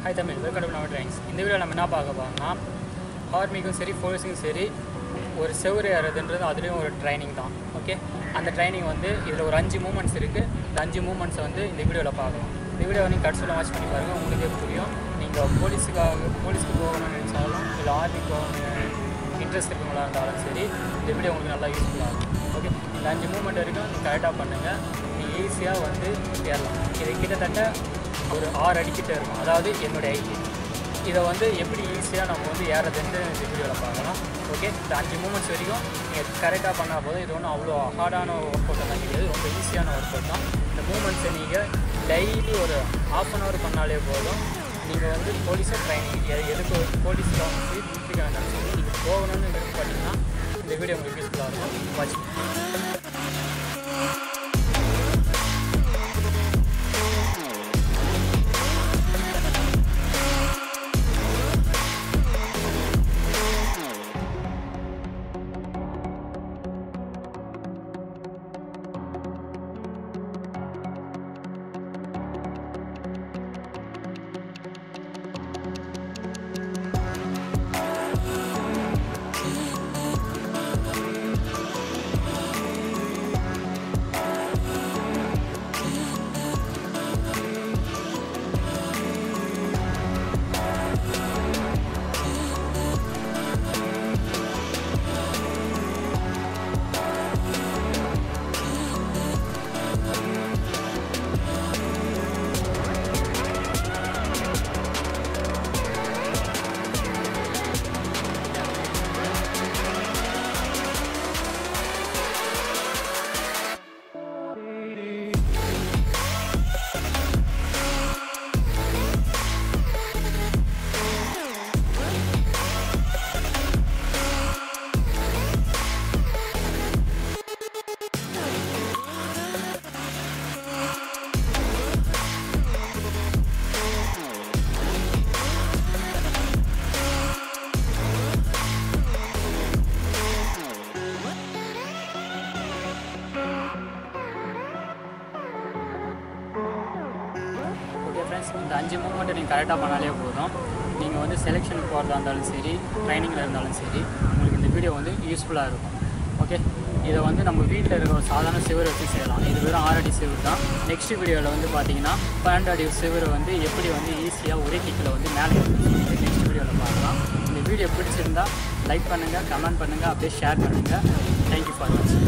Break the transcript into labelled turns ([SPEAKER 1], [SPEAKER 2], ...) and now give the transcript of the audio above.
[SPEAKER 1] hi Tamil welcome to நம்ம trainings இந்த video நம்ம என்ன பார்க்க போறோம்னா ஆர்மிக்கும் சரி போலீஸுக்கும் சரி ஒரு செவ்வறு ஏறுறதுன்றது அதுலேயும் ஒரு ட்ரைனிங் தான் ஓகே அந்த ட்ரைனிங் வந்து இதில் ஒரு அஞ்சு மூமெண்ட்ஸ் இருக்குது இந்த அஞ்சு மூமெண்ட்ஸை வந்து இந்த வீடியோவில் பார்க்கலாம் இந்த வீடியோ நீங்கள் கடைசியில் வாட்ச் பண்ணி பாருங்கள் உங்களுக்கே புரியும் நீங்கள் போலீஸுக்காக போலீஸ்க்கு போகணும்னு நினச்சாலும் இல்லை ஆர்மிக்கு போகணும்னு இன்ட்ரெஸ்ட் இருக்கவங்களா இருந்தாலும் சரி இந்த வீடியோ உங்களுக்கு நல்லா யூஸ்ஃபுல்லாக இருக்கும் ஓகே இந்த அஞ்சு மூமெண்ட் வரைக்கும் நீங்கள் கரெக்டாக பண்ணுங்கள் நீங்கள் ஈஸியாக வந்து ஏறலாம் இது கிட்டத்தட்ட ஒரு ஆறு அடிக்கிட்ட இருக்கும் அதாவது என்னுடைய ஐடி இதை வந்து எப்படி ஈஸியாக நம்ம வந்து ஏறதுன்னு இந்த வீடியோவில் பார்க்கலாம் ஓகே இந்த அஞ்சு மூமெண்ட்ஸ் வரைக்கும் நீங்கள் கரெக்டாக பண்ணால் போதும் இது ஒன்றும் அவ்வளோ ஹார்டான ஒர்க் அவுட் எல்லாம் கிடையாது ரொம்ப ஈஸியான ஒர்க் அவுட் தான் இந்த மூமெண்ட்ஸை நீங்கள் டெய்லி ஒரு ஆஃப் அன் ஹவர் பண்ணாலே போதும் நீங்கள் வந்து போலீஸை ட்ரைனிங் எதுக்கு போலீஸில் வந்து டிஸ்ட்ரிக்ட் வேண்டாம் சொல்லி நீங்கள் போகணும்னு விருப்பப்பட்டீங்கன்னா இந்த வீடியோ உங்களுக்கு யூஸ்ஃபுல்லாக இருக்கும் வாட்ச் ஓகே ஃப்ரெண்ட்ஸ் இந்த அஞ்சு மூமெண்ட்டை நீங்கள் கரெக்டாக பண்ணாலே போதும் நீங்கள் வந்து செலெக்ஷனுக்கு போகிறதா இருந்தாலும் சரி ட்ரைனிங்கில் இருந்தாலும் சரி உங்களுக்கு இந்த வீடியோ வந்து யூஸ்ஃபுல்லாக இருக்கும் ஓகே இதை வந்து நம்ம வீட்டில் இருக்கிற ஒரு சாதாரண சிவர் வச்சு செய்யலாம் இது வெறும் ஆறடி சிவர் தான் நெக்ஸ்ட் வீடியோவில் வந்து பார்த்தீங்கன்னா பன்னெண்டு அடி சிவர் வந்து எப்படி வந்து ஈஸியாக ஒரே கிக்கில் வந்து மேலே நெக்ஸ்ட் வீடியோவில் பார்க்கலாம் இந்த வீடியோ பிடிச்சிருந்தா லைக் பண்ணுங்கள் கமெண்ட் பண்ணுங்கள் அப்படியே ஷேர் பண்ணுங்கள் தேங்க்யூ ஃபார் வாட்சிங்